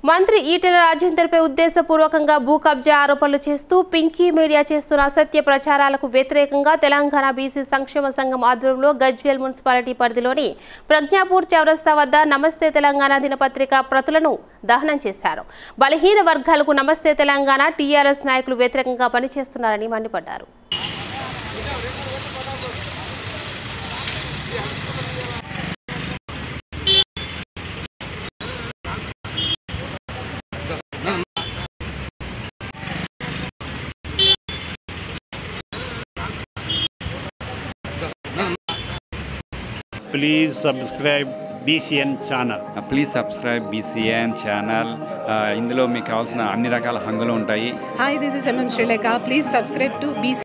మంత్రి ఈటెల రాజేందర్పై ఉద్దేశపూర్వకంగా భూ కబ్జా ఆరోపణలు చేస్తూ పింకీ మీడియా చేస్తున్న అసత్య ప్రచారాలకు వ్యతిరేకంగా తెలంగాణ బీసీ సంక్షేమ సంఘం ఆధ్వర్యంలో గజ్వేల్ మున్సిపాలిటీ పరిధిలోని ప్రజ్ఞాపూర్ చౌరస్తా వద్ద నమస్తే తెలంగాణ దినపత్రిక ప్రతులను దహనం చేశారు బలహీన వర్గాలకు నమస్తే తెలంగాణ టీఆర్ఎస్ నాయకులు వ్యతిరేకంగా పనిచేస్తున్నారని మండిపడ్డారు please subscribe BCN channel. Please subscribe BCN channel ఇందులో మీకు కావాల్సిన అన్ని రకాల హంగులు ఉంటాయి Hi, this is MM Sri Lanka. Please subscribe to BC.